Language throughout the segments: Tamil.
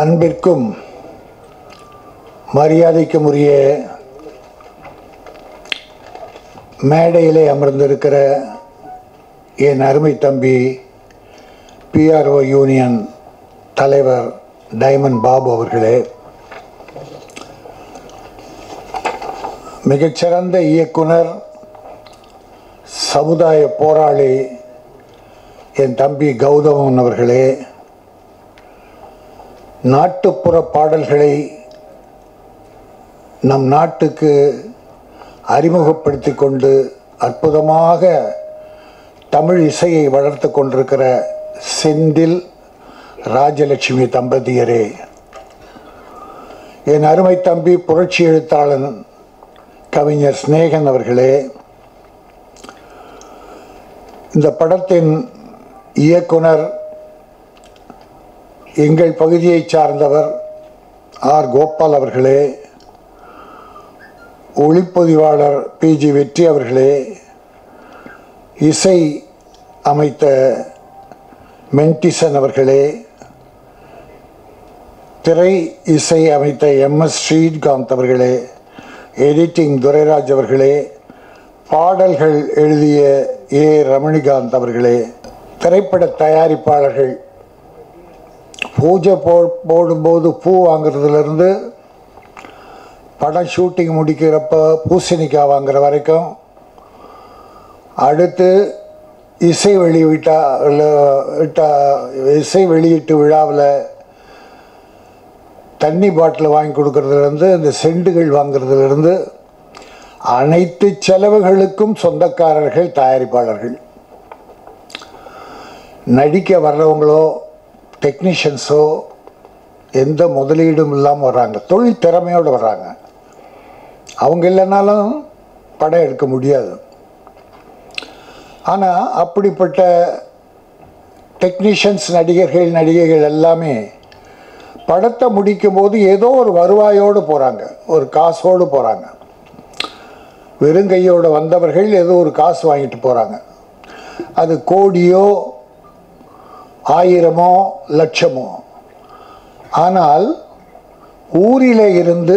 அன்பிற்கும் மரியாதைக்கும் உரிய மேடையிலே அமர்ந்திருக்கிற என் அருமை தம்பி பிஆர்ஓ யூனியன் தலைவர் டைமண்ட் பாபு அவர்களே மிகச்சிறந்த இயக்குனர் சமுதாய போராளி என் தம்பி கௌதமன் அவர்களே நாட்டுப்புற பாடல்களை நம் நாட்டுக்கு அறிமுகப்படுத்தி கொண்டு அற்புதமாக தமிழ் இசையை வளர்த்து கொண்டிருக்கிற செந்தில் ராஜலட்சுமி தம்பதியரே என் அருமை தம்பி புரட்சி எழுத்தாளன் கவிஞர் சிநேகன் அவர்களே இந்த படத்தின் இயக்குனர் எங்கள் பகுதியைச் சார்ந்தவர் ஆர் கோபால் அவர்களே ஒளிப்பதிவாளர் பிஜி வெற்றி அவர்களே இசை அமைத்த மென்டிசன் அவர்களே திரை இசை அமைத்த எம்எஸ் ஸ்ரீகாந்த் அவர்களே எடிட்டிங் துரைராஜ் அவர்களே பாடல்கள் எழுதிய ஏ ரமணிகாந்த் அவர்களே திரைப்பட தயாரிப்பாளர்கள் பூஜை போ போடும்போது பூ வாங்குறதுலேருந்து படம் ஷூட்டிங் முடிக்கிறப்ப பூசணிக்காய் வாங்குற வரைக்கும் அடுத்து இசை வெளியிட்டா விட்டா இசை வெளியீட்டு விழாவில் தண்ணி பாட்டில் வாங்கி கொடுக்கறதுலேருந்து இந்த செண்டுகள் வாங்குறதுலேருந்து அனைத்து செலவுகளுக்கும் சொந்தக்காரர்கள் தயாரிப்பாளர்கள் நடிக்க வர்றவங்களோ டெக்னீஷியன்ஸோ எந்த முதலீடும் இல்லாமல் வர்றாங்க தொழில் திறமையோடு வர்றாங்க அவங்க இல்லைனாலும் படம் எடுக்க முடியாது ஆனால் அப்படிப்பட்ட டெக்னீஷியன்ஸ் நடிகர்கள் நடிகைகள் எல்லாமே படத்தை முடிக்கும் போது ஏதோ ஒரு வருவாயோடு போகிறாங்க ஒரு காசோடு போகிறாங்க வெறுங்கையோடு வந்தவர்கள் ஏதோ ஒரு காசு வாங்கிட்டு போகிறாங்க அது கோடியோ ஆயிரமோ லட்சமோ ஆனால் ஊரில் இருந்து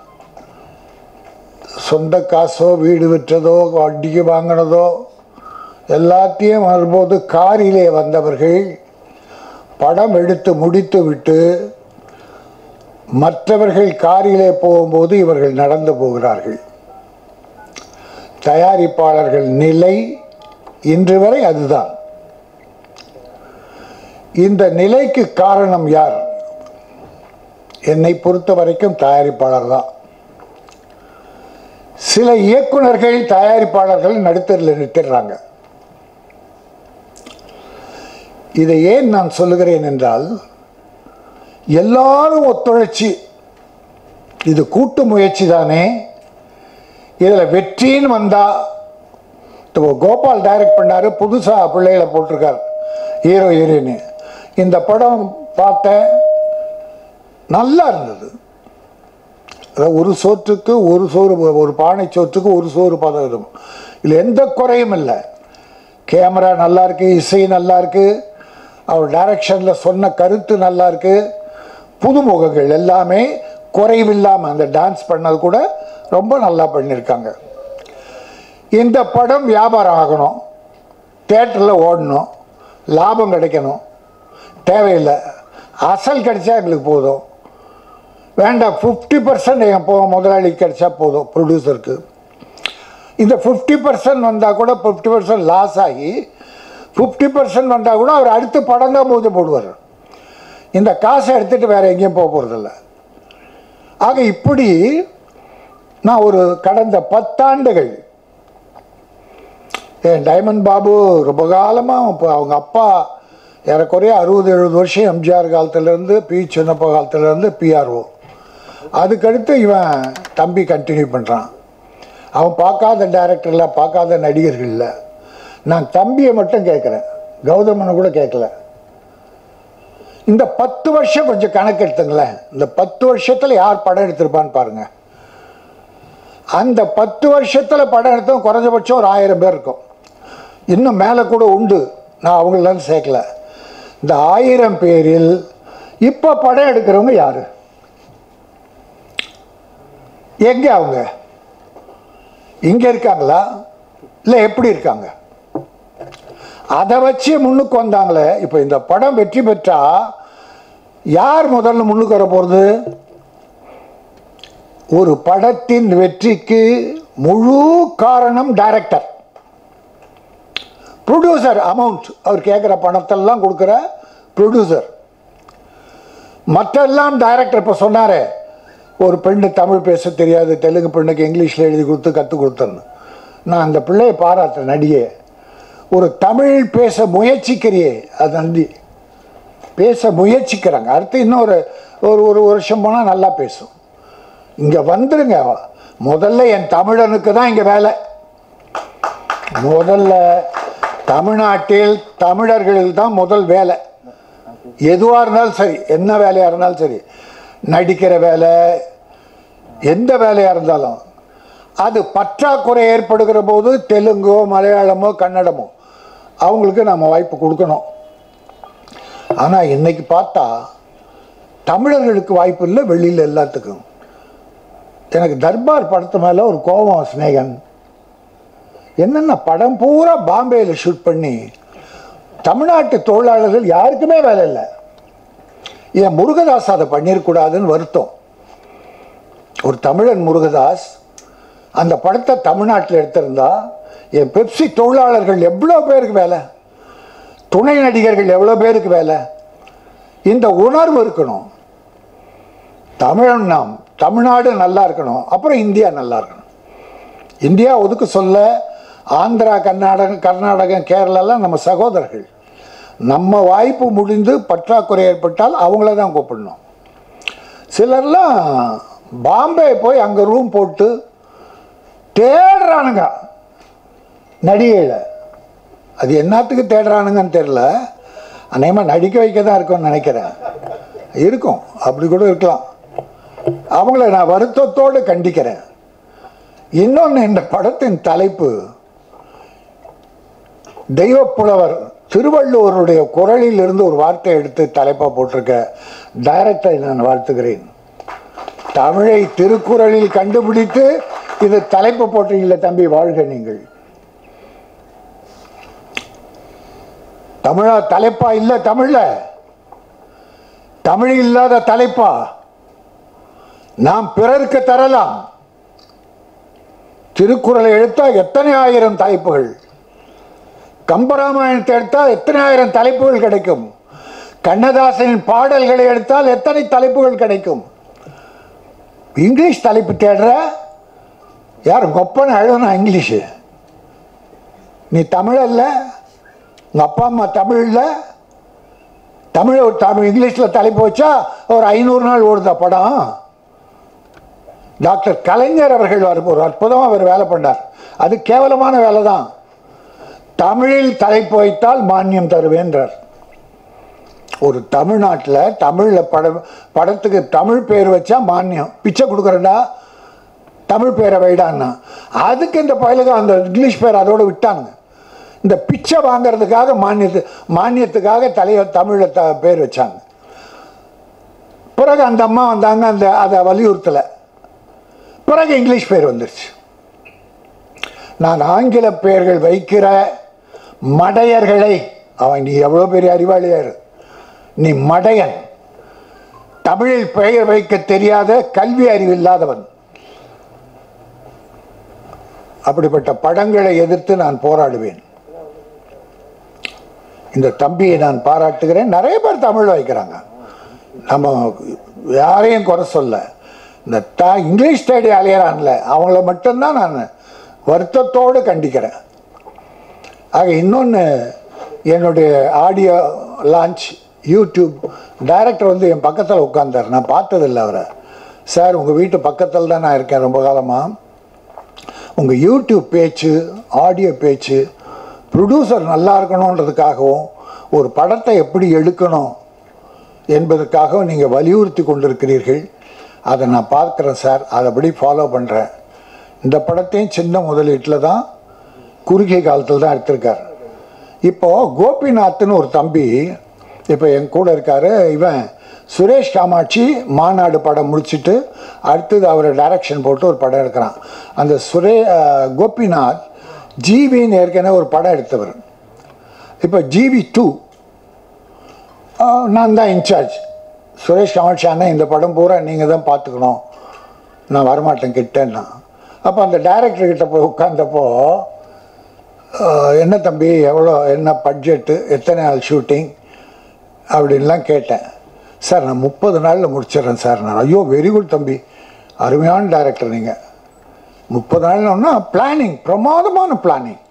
சொந்த காசோ வீடு விற்றதோ வட்டிக்கு வாங்கினதோ எல்லாத்தையும் வரும்போது காரிலே வந்தவர்கள் படம் எடுத்து முடித்து விட்டு மற்றவர்கள் காரிலே போகும்போது இவர்கள் நடந்து போகிறார்கள் தயாரிப்பாளர்கள் நிலை இன்று வரை அதுதான் இந்த நிலைக்கு காரணம் யார் என்னை பொறுத்த வரைக்கும் தயாரிப்பாளர் தான் சில இயக்குனர்கள் தயாரிப்பாளர்கள் நடுத்தரில் நிறுத்திடுறாங்க இதை ஏன் நான் சொல்லுகிறேன் என்றால் எல்லாரும் ஒத்துழைச்சி இது கூட்டு முயற்சி தானே இதில் வெற்றின்னு வந்தால் இப்போ கோபால் டைரக்ட் பண்ணார் புதுசாக பிள்ளைகளை போட்டிருக்கார் ஹீரோ ஹீரோயின் இந்த படம் பார்த்தேன் நல்லா இருந்தது அதாவது ஒரு சோற்றுக்கு ஒரு சோறு ஒரு பானை சோற்றுக்கு ஒரு சோறு பதம் இருக்கும் இதில் எந்த குறையும் இல்லை கேமரா நல்லா இருக்கு இசை நல்லா இருக்கு அவர் டைரக்ஷனில் சொன்ன கருத்து நல்லா இருக்கு புதுமுகங்கள் எல்லாமே குறைவில்லாமல் அந்த டான்ஸ் பண்ணது கூட ரொம்ப நல்லா பண்ணியிருக்காங்க இந்த படம் வியாபாரம் ஆகணும் தேட்டரில் ஓடணும் லாபம் கிடைக்கணும் தேவையில்லை அசல் கிடைச்சா எங்களுக்கு போதும் வேண்டாம் ஃபிஃப்டி பர்சன்ட் என் போ முதலாளிக்கு கிடைச்சா போதும் ப்ரொடியூசருக்கு இந்த ஃபிஃப்டி பர்சன்ட் வந்தால் கூட ஃபிஃப்டி பர்சன்ட் லாஸ் ஆகி ஃபிஃப்டி பர்சன்ட் வந்தால் கூட அவர் அடுத்து படம் தான் பூஜை போடுவார் இந்த காசை எடுத்துகிட்டு வேறு எங்கேயும் போக போகிறதில்ல ஆக இப்படி நான் ஒரு கடந்த பத்தாண்டுகள் என் டைமண்ட் பாபு ரொம்ப காலமாக இப்போ அவங்க அப்பா ஏறக்குறைய அறுபது எழுபது வருஷம் எம்ஜிஆர் காலத்துலேருந்து பி சின்னப்பா காலத்துலேருந்து பிஆர்ஓ அதுக்கடுத்து இவன் தம்பி கண்டினியூ பண்ணுறான் அவன் பார்க்காத டைரக்டரில் பார்க்காத நடிகர்கள் இல்லை நான் தம்பியை மட்டும் கேட்குறேன் கௌதமனை கூட கேட்கல இந்த பத்து வருஷம் கொஞ்சம் கணக்கு எடுத்துங்களேன் இந்த பத்து வருஷத்தில் யார் படம் எடுத்திருப்பான்னு பாருங்க அந்த பத்து வருஷத்தில் படம் எடுத்தவங்க குறைஞ்சபட்சம் ஒரு ஆயிரம் பேர் இருக்கும் இன்னும் மேலே கூட உண்டு நான் அவங்களெல்லாம் சேர்க்கல இந்த ஆயிரம் பேரில் இப்போ படம் எடுக்கிறவங்க யாரு எங்க அவங்க இங்க இருக்காங்களா இல்லை எப்படி இருக்காங்க அதை வச்சு முன்னுக்கு வந்தாங்களே இப்போ இந்த படம் வெற்றி பெற்றா யார் முதல்ல முன்னுக்கு வர போகிறது ஒரு படத்தின் வெற்றிக்கு முழு காரணம் டைரக்டர் ப்ரொடியூசர் அமௌண்ட் அவர் கேட்குற பணத்தெல்லாம் கொடுக்குற ப்ரொடியூசர் மற்றெல்லாம் டைரக்டர் இப்போ சொன்னாரே ஒரு பெண்ணு தமிழ் பேச தெரியாது தெலுங்கு பெண்ணுக்கு இங்கிலீஷில் எழுதி கொடுத்து கற்றுக் கொடுத்தேன்னு நான் அந்த பிள்ளையை பாராட்டுறேன் நடிகை ஒரு தமிழ் பேச முயற்சிக்கிறியே அது நன்றி பேச முயற்சிக்கிறாங்க அடுத்து இன்னும் ஒரு ஒரு ஒரு வருஷம் போனால் நல்லா பேசும் இங்கே வந்துருங்க முதல்ல என் தமிழனுக்கு தான் இங்கே வேலை முதல்ல தமிழ்நாட்டில் தமிழர்களுக்கு தான் முதல் வேலை எதுவாக இருந்தாலும் சரி என்ன வேலையாக இருந்தாலும் சரி நடிக்கிற வேலை எந்த வேலையாக இருந்தாலும் அது பற்றாக்குறை ஏற்படுகிற போது தெலுங்கோ மலையாளமோ கன்னடமோ அவங்களுக்கு நம்ம வாய்ப்பு கொடுக்கணும் ஆனால் இன்னைக்கு பார்த்தா தமிழர்களுக்கு வாய்ப்பு இல்லை வெளியில் எல்லாத்துக்கும் எனக்கு தர்பார் படத்து மேலே ஒரு கோபம் சிநேகன் என்னென்ன படம் பூரா பாம்பேயில் ஷூட் பண்ணி தமிழ்நாட்டு தொழிலாளர்கள் யாருக்குமே வேலை இல்லை ஏன் முருகதாஸ் அதை பண்ணிடக்கூடாதுன்னு வருத்தம் ஒரு தமிழன் முருகதாஸ் அந்த படத்தை தமிழ்நாட்டில் எடுத்திருந்தா என் பெப்சி தொழிலாளர்கள் எவ்வளோ பேருக்கு வேலை துணை நடிகர்கள் எவ்வளோ பேருக்கு வேலை இந்த உணர்வு இருக்கணும் தமிழன் நாம் தமிழ்நாடு நல்லா இருக்கணும் அப்புறம் இந்தியா நல்லா இருக்கணும் இந்தியா ஒதுக்க சொல்ல ஆந்திரா கர்நாடகம் கர்நாடகம் கேரளாலாம் நம்ம சகோதரர்கள் நம்ம வாய்ப்பு முடிந்து பற்றாக்குறை ஏற்பட்டால் அவங்கள தான் கூப்பிடணும் சிலர்லாம் பாம்பே போய் அங்கே ரூம் போட்டு தேடுறானுங்க நடிகையில் அது என்னத்துக்கு தேடுறானுங்கன்னு தெரில அநேகமாக நடிக்க வைக்க தான் இருக்கும்னு நினைக்கிறேன் இருக்கும் அப்படி கூட இருக்கலாம் அவங்கள நான் வருத்தத்தோடு கண்டிக்கிறேன் இன்னொன்று இந்த படத்தின் தலைப்பு தெய்வப்புலவர் திருவள்ளுவருடைய குரலில் இருந்து ஒரு வார்த்தை எடுத்து தலைப்பாக போட்டிருக்க டைரக்டரை நான் வாழ்த்துகிறேன் தமிழை திருக்குறளில் கண்டுபிடித்து இது தலைப்பு போட்டீங்களே தம்பி வாழ்க நீங்கள் தமிழா தலைப்பா இல்லை தமிழ்ல தமிழ் இல்லாத தலைப்பா நாம் பிறருக்கு தரலாம் திருக்குறளை எடுத்தா எத்தனை ஆயிரம் தலைப்புகள் கம்பராமாயணத்தை எடுத்தால் எத்தனை ஆயிரம் தலைப்புகள் கிடைக்கும் கண்ணதாசனின் பாடல்களை எடுத்தால் எத்தனை தலைப்புகள் கிடைக்கும் இங்கிலீஷ் தலைப்பு தேடுற யார் கொப்பனை அழுதுனா இங்கிலீஷு நீ தமிழ் அல்ல உங்கள் அப்பா அம்மா தமிழ் இல்லை தமிழ் ஒரு தமிழ் இங்கிலீஷில் தலைப்பு வச்சா ஒரு ஐநூறு நாள் ஓடுதா படம் டாக்டர் கலைஞர் அவர்கள் வரும் ஒரு அற்புதமாக அவர் வேலை பண்ணார் அது கேவலமான வேலை தான் தமிழில் தலைப்பு வைத்தால் மானியம் தருவேன்றார் ஒரு தமிழ்நாட்டில் தமிழில் படம் படத்துக்கு தமிழ் பேர் வச்சா மானியம் பிச்சை கொடுக்குறடா தமிழ் பேரை வைடான்னா அதுக்கு இந்த பயலுக்கு அந்த இங்கிலீஷ் பேர் அதோட விட்டாங்க இந்த பிச்சை வாங்குறதுக்காக மானியத்து மானியத்துக்காக தலைய தமிழில் த பேர் வச்சாங்க பிறகு அந்த அம்மா வந்தாங்க அந்த அதை வலியுறுத்தலை பிறகு இங்கிலீஷ் பேர் வந்துருச்சு நான் ஆங்கில பெயர்கள் வைக்கிற மடையர்களை அவன் நீ எவ்வளோ பெரிய அறிவாளியாரு நீ மடையன் தமிழில் பெயர் வைக்க தெரியாத கல்வி அறிவு இல்லாதவன் அப்படிப்பட்ட படங்களை எதிர்த்து நான் போராடுவேன் இந்த தம்பியை நான் பாராட்டுகிறேன் நிறைய பேர் தமிழ் வைக்கிறாங்க நம்ம யாரையும் குறை சொல்ல இந்த த இங்கிலீஷ் தேடி அலையிறான்ல அவங்கள மட்டும்தான் நான் வருத்தத்தோடு கண்டிக்கிறேன் ஆக இன்னொன்று என்னுடைய ஆடியோ லான்ச் யூடியூப் டைரக்டர் வந்து என் பக்கத்தில் உட்காந்தார் நான் பார்த்ததில்லை அவரை சார் உங்கள் வீட்டு பக்கத்தில் தான் நான் இருக்கேன் ரொம்ப காலமாக உங்கள் யூடியூப் பேச்சு ஆடியோ பேச்சு ப்ரொடியூசர் நல்லா இருக்கணுன்றதுக்காகவும் ஒரு படத்தை எப்படி எடுக்கணும் என்பதற்காகவும் நீங்கள் வலியுறுத்தி கொண்டிருக்கிறீர்கள் அதை நான் பார்க்குறேன் சார் அதைப்படி ஃபாலோ பண்ணுறேன் இந்த படத்தையும் சின்ன முதலீட்டில் தான் குறுகிய காலத்தில் தான் எடுத்திருக்கார் இப்போது கோபிநாத்னு ஒரு தம்பி இப்போ என் கூட இருக்கார் இவன் சுரேஷ் காமாட்சி மாநாடு படம் முடிச்சிட்டு அடுத்தது அவர் டைரக்ஷன் போட்டு ஒரு படம் எடுக்கிறான் அந்த சுரே அஹ், கோபிநாத் ஜிவின்னு ஏற்கனவே ஒரு படம் எடுத்தவர் இப்போ ஜிவி டூ நான் தான் இன்சார்ஜ் சுரேஷ் காமாட்சி அண்ணன் இந்த படம் பூரா நீங்கள் தான் பார்த்துக்கணும் நான் வரமாட்டேன் கிட்டேன்னா அப்போ அந்த டைரக்டர் கிட்ட போய் உட்காந்தப்போ ஆஹ், என்ன தம்பி எவ்வளோ என்ன பட்ஜெட்டு எத்தனை நாள் ஷூட்டிங் அப்படின்லாம் கேட்டேன் சார் நான் முப்பது நாளில் முடிச்சிடுறேன் சார் நான் ஐயோ வெரி குட் தம்பி அருமையான டைரக்டர் நீங்கள் முப்பது நாள்னா பிளானிங் பிரமாதமான பிளானிங்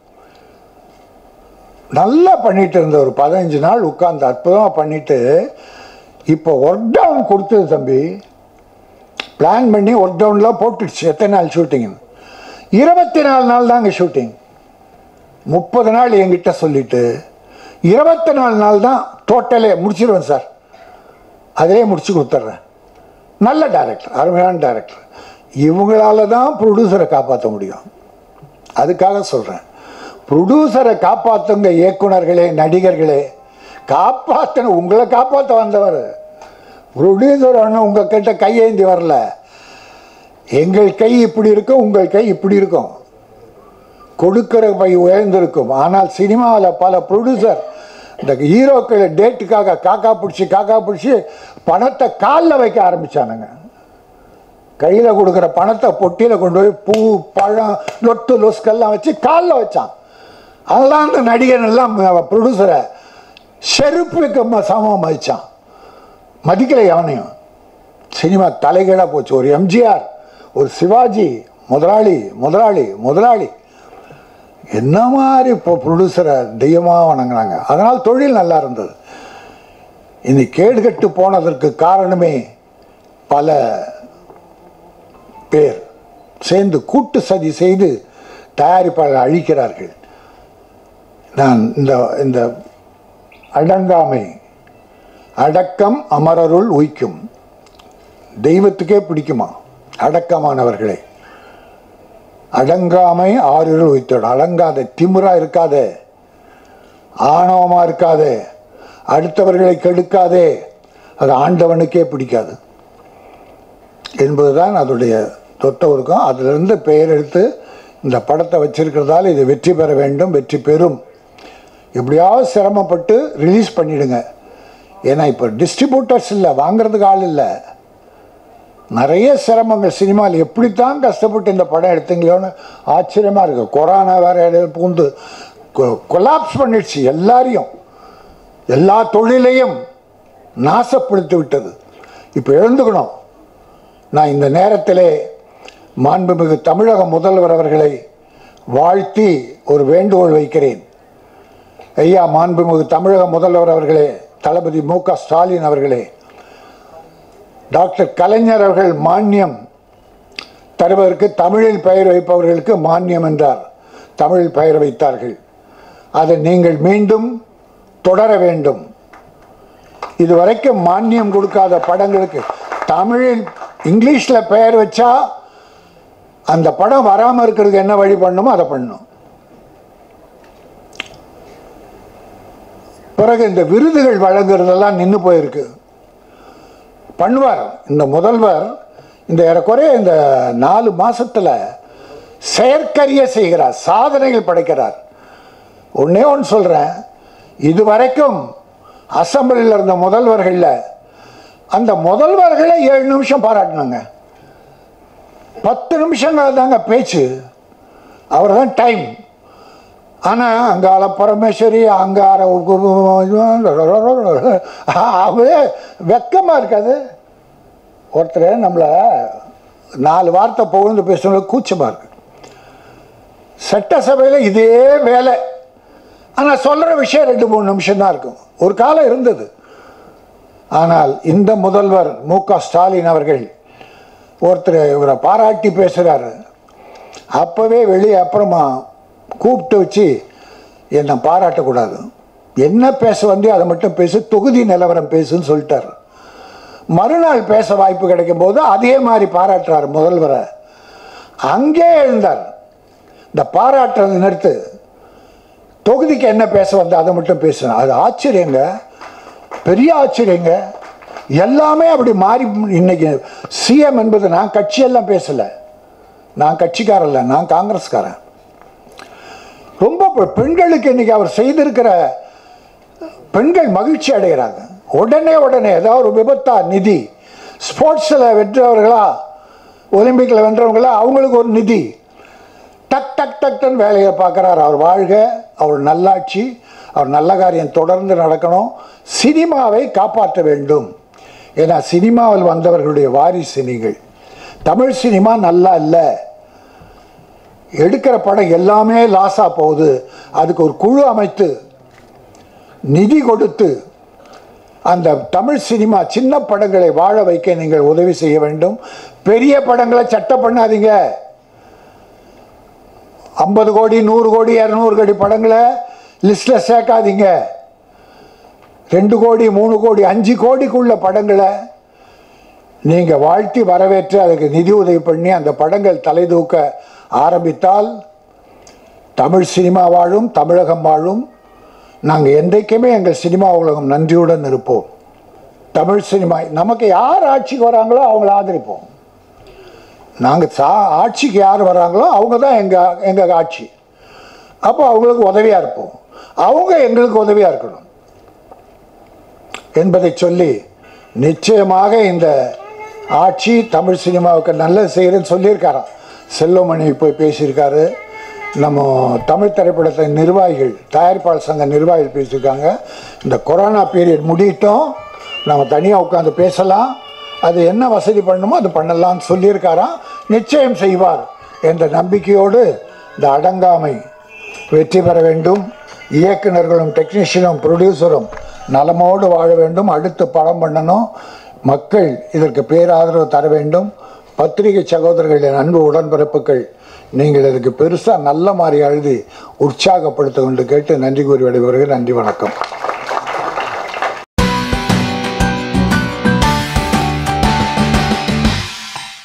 நல்லா பண்ணிட்டு இருந்த ஒரு பதினஞ்சு நாள் உட்கார்ந்து அற்புதமாக பண்ணிட்டு இப்போ ஒர்க் டவுன் கொடுத்தது தம்பி பிளான் பண்ணி ஒர்க் டவுன்லாம் போட்டுடுச்சு எத்தனை நாள் ஷூட்டிங் இருபத்தி நாலு நாள் தாங்க ஷூட்டிங் முப்பது நாள் என்கிட்ட சொல்லிட்டு இருபத்தி நாலு நாள் தான் டோட்டலே முடிச்சிருவேன் சார் அதே முடிச்சு கொடுத்துட்றேன் நல்ல டைரக்டர் அருமையான டைரக்டர் இவங்களால தான் ப்ரொடியூசரை காப்பாற்ற முடியும் அதுக்காக சொல்கிறேன் ப்ரொடியூசரை காப்பாற்றுங்க இயக்குனர்களே நடிகர்களே காப்பாற்றணும் உங்களை காப்பாற்ற வந்தவர் ப்ரொடியூசர் ஒன்றும் உங்கள் கிட்ட கையேந்தி வரல எங்கள் கை இப்படி இருக்கும் உங்கள் கை இப்படி இருக்கும் கொடுக்கிற பை உயர்ந்திருக்கும் ஆனால் சினிமாவில் பல ப்ரொடியூசர் இந்த ஹீரோக்களை டேட்டுக்காக காக்கா பிடிச்சி காக்கா பிடிச்சி பணத்தை காலில் வைக்க ஆரம்பிச்சானுங்க கையில் கொடுக்குற பணத்தை பொட்டியில் கொண்டு போய் பூ பழம் லொட்டு லொஸ்கெல்லாம் வச்சு காலில் வச்சான் அதெல்லாம் அந்த நடிகன் எல்லாம் ப்ரொடியூசரை செருப்புக்கு ம- சமம் மதிச்சான் மதிக்கலை எவனையும் சினிமா தலைகீழாக போச்சு ஒரு எம்ஜிஆர் ஒரு சிவாஜி முதலாளி முதலாளி முதலாளி என்ன மாதிரி இப்போ ப்ரொடியூசரை தெய்வமாக வணங்குறாங்க அதனால் தொழில் நல்லா இருந்தது இந்த கேடுகட்டு போனதற்கு காரணமே பல பேர் சேர்ந்து கூட்டு சதி செய்து தயாரிப்பாளர் அழிக்கிறார்கள் நான் இந்த இந்த அடங்காமை அடக்கம் அமரருள் உய்க்கும் தெய்வத்துக்கே பிடிக்குமா அடக்கமானவர்களை அடங்காமை ஆறிருள் உய்த்தோடு அடங்காத திமிரா இருக்காதே ஆணவமா இருக்காதே அடுத்தவர்களை கெடுக்காதே அது ஆண்டவனுக்கே பிடிக்காது என்பதுதான் அதோடைய தொட்டவருக்கும் அதிலிருந்து பெயர் எடுத்து இந்த படத்தை வச்சிருக்கிறதால இது வெற்றி பெற வேண்டும் வெற்றி பெறும் எப்படியாவது சிரமப்பட்டு ரிலீஸ் பண்ணிடுங்க ஏன்னா இப்போ டிஸ்ட்ரிபியூட்டர்ஸ் இல்லை வாங்குறதுக்கு ஆள் இல்லை நிறைய சிரமங்கள் சினிமாவில் எப்படித்தான் கஷ்டப்பட்டு இந்த படம் எடுத்தீங்களோன்னு ஆச்சரியமாக இருக்கு கொரோனா வேற இடையில பூந்து கொலாப்ஸ் பண்ணிடுச்சு எல்லாரையும் எல்லா தொழிலையும் நாசப்படுத்தி விட்டது இப்போ எழுந்துக்கணும் நான் இந்த நேரத்திலே மாண்புமிகு தமிழக முதல்வர் அவர்களை வாழ்த்தி ஒரு வேண்டுகோள் வைக்கிறேன் ஐயா மாண்புமிகு தமிழக முதல்வர் அவர்களே தளபதி மு க ஸ்டாலின் அவர்களே டாக்டர் கலைஞர் அவர்கள் மானியம் தருவதற்கு தமிழில் பெயர் வைப்பவர்களுக்கு மானியம் என்றார் தமிழில் பெயர் வைத்தார்கள் அதை நீங்கள் மீண்டும் தொடர வேண்டும் இதுவரைக்கும் மானியம் கொடுக்காத படங்களுக்கு தமிழில் இங்கிலீஷில் பெயர் வச்சா அந்த படம் வராமல் இருக்கிறதுக்கு என்ன வழி பண்ணணுமோ அதை பண்ணணும் பிறகு இந்த விருதுகள் வழங்குறதெல்லாம் நின்று போயிருக்கு பண்ணுவார் இந்த முதல்வர் இந்த ஏறக்குறைய இந்த நாலு மாசத்துல செயற்கரிய செய்கிறார் சாதனைகள் படைக்கிறார் ஒண்ணே ஒன்று சொல்றேன் இதுவரைக்கும் அசம்பிளியில் இருந்த முதல்வர்களில் அந்த முதல்வர்களை ஏழு நிமிஷம் பாராட்டினாங்க பத்து நிமிஷம் தாங்க பேச்சு அவர் தான் டைம் ஆனால் அங்கால பரமேஸ்வரி அங்கார அவரே வெக்கமாக இருக்காது ஒருத்தர் நம்மளை நாலு வார்த்தை புகழ்ந்து பேசுறது கூச்சமாக இருக்கு சட்டசபையில் இதே வேலை ஆனால் சொல்கிற விஷயம் ரெண்டு மூணு நிமிஷம் தான் இருக்கும் ஒரு காலம் இருந்தது ஆனால் இந்த முதல்வர் மு க ஸ்டாலின் அவர்கள் ஒருத்தர் இவரை பாராட்டி பேசுகிறாரு அப்போவே வெளியே அப்புறமா கூப்பிட்டு வச்சு என்னை பாராட்டக்கூடாது என்ன பேச வந்தே அதை மட்டும் பேசு தொகுதி நிலவரம் பேசுன்னு சொல்லிட்டார் மறுநாள் பேச வாய்ப்பு கிடைக்கும் போது அதே மாதிரி பாராட்டுறார் முதல்வரை அங்கே எழுந்தார் இந்த பாராட்டுறது நிறுத்து தொகுதிக்கு என்ன பேச வந்த அதை மட்டும் பேசணும் அது ஆச்சரியங்க பெரிய ஆச்சரியங்க எல்லாமே அப்படி மாறி இன்னைக்கு சிஎம் என்பது நான் கட்சியெல்லாம் பேசலை நான் கட்சிக்காரன் இல்லை நான் காங்கிரஸ்காரன் ரொம்ப பெ- பெண்களுக்கு இன்னைக்கு அவர் செய்திருக்கிற பெண்கள் மகிழ்ச்சி அடைகிறாங்க உடனே உடனே ஏதாவது ஒரு விபத்தா நிதி ஸ்போர்ட்ஸில் வென்றவர்களா ஒலிம்பிக்கில் வென்றவங்களா அவங்களுக்கு ஒரு நிதி டக் டக் டக்னு வேலையை பார்க்குறார் அவர் வாழ்க அவர் நல்லாட்சி அவர் நல்ல காரியம் தொடர்ந்து நடக்கணும் சினிமாவை காப்பாற்ற வேண்டும் ஏன்னா சினிமாவில் வந்தவர்களுடைய வாரிசு நீங்கள் தமிழ் சினிமா நல்லா இல்லை எடுக்கிற படம் எல்லாமே லாஸாக போகுது அதுக்கு ஒரு குழு அமைத்து நிதி கொடுத்து அந்த தமிழ் சினிமா சின்ன படங்களை வாழ வைக்க நீங்கள் உதவி செய்ய வேண்டும் பெரிய படங்களை சட்டை பண்ணாதீங்க ஐம்பது கோடி நூறு கோடி இரநூறு கோடி படங்களை லிஸ்ட்டில் சேர்க்காதீங்க ரெண்டு கோடி மூணு கோடி அஞ்சு கோடிக்குள்ள படங்களை நீங்கள் வாழ்த்தி வரவேற்று அதுக்கு நிதி உதவி பண்ணி அந்த படங்கள் தலை தூக்க ஆரம்பித்தால் தமிழ் சினிமா வாழும் தமிழகம் வாழும் நாங்கள் என்றைக்குமே எங்கள் சினிமா உலகம் நன்றியுடன் இருப்போம் தமிழ் சினிமா நமக்கு யார் ஆட்சிக்கு வராங்களோ அவங்கள ஆதரிப்போம் நாங்கள் சா ஆட்சிக்கு யார் வராங்களோ அவங்க தான் எங்கள் எங்கள் ஆட்சி அப்போ அவங்களுக்கு உதவியாக இருப்போம் அவங்க எங்களுக்கு உதவியாக இருக்கணும் என்பதை சொல்லி நிச்சயமாக இந்த ஆட்சி தமிழ் சினிமாவுக்கு நல்லது செய்கிறேன்னு சொல்லியிருக்காராம் செல்வமணி போய் பேசியிருக்காரு நம்ம தமிழ் திரைப்படத்தின் நிர்வாகிகள் தயாரிப்பாளர் சங்க நிர்வாகிகள் பேசியிருக்காங்க இந்த கொரோனா பீரியட் முடியட்டும் நம்ம தனியாக உட்காந்து பேசலாம் அது என்ன வசதி பண்ணணுமோ அது பண்ணலாம்னு சொல்லியிருக்காராம் நிச்சயம் செய்வார் என்ற நம்பிக்கையோடு இந்த அடங்காமை வெற்றி பெற வேண்டும் இயக்குனர்களும் டெக்னீஷியனும் ப்ரொடியூசரும் நலமோடு வாழ வேண்டும் அடுத்து படம் பண்ணணும் மக்கள் இதற்கு பேராதரவு தர வேண்டும் பத்திரிகை சகோதரர்களின் அன்பு உடன்பிறப்புகள் நீங்கள் இதுக்கு பெருசாக நல்ல மாதிரி எழுதி உற்சாகப்படுத்த கொண்டு கேட்டு நன்றி கூறி விடைபெறுகிறேன் நன்றி வணக்கம்